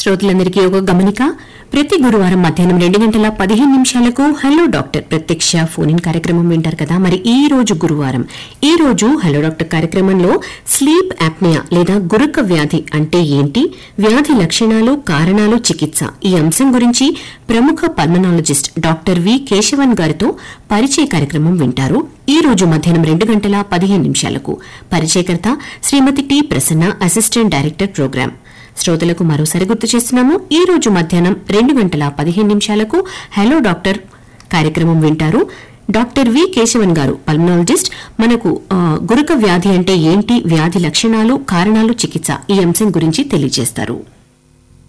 శ్రోతలందరికీ ఒక గమనిక ప్రతి గురువారం మధ్యాహ్నం రెండు గంటల పదిహేను నిమిషాలకు హలో డాక్టర్ ప్రత్యక్ష ఫోన్ ఇన్ కార్యక్రమం వింటారు కదా మరి ఈ రోజు గురువారం ఈ రోజు హలో డాక్టర్ కార్యక్రమంలో స్లీప్ యాప్నియా లేదా గురక వ్యాధి అంటే ఏంటి వ్యాధి లక్షణాలు కారణాలు చికిత్స ఈ అంశం గురించి ప్రముఖ పల్మనాలజిస్ట్ డాక్టర్ వి కేశవన్ గారితో పరిచయ కార్యక్రమం వింటారు ఈ రోజు మధ్యాహ్నం రెండు గంటల పదిహేను నిమిషాలకు పరిచయకర్త Shrimati T Prasanna assistant director programme శ్రోతలకు మరోసారి గుర్తు చేస్తున్నాము ఈ రోజు మధ్యాహ్నం రెండు గంటల పదిహేను నిమిషాలకు హలో డాక్టర్ కార్యక్రమం వింటారు డాక్టర్ వి కేశవన్ గారు పల్మనాలజిస్ట్ మనకు ఆ, గురక వ్యాధి అంటే ఏంటి వ్యాధి లక్షణాలు కారణాలు చికిత్స ఈ అంశం గురించి తెలియజేస్తారు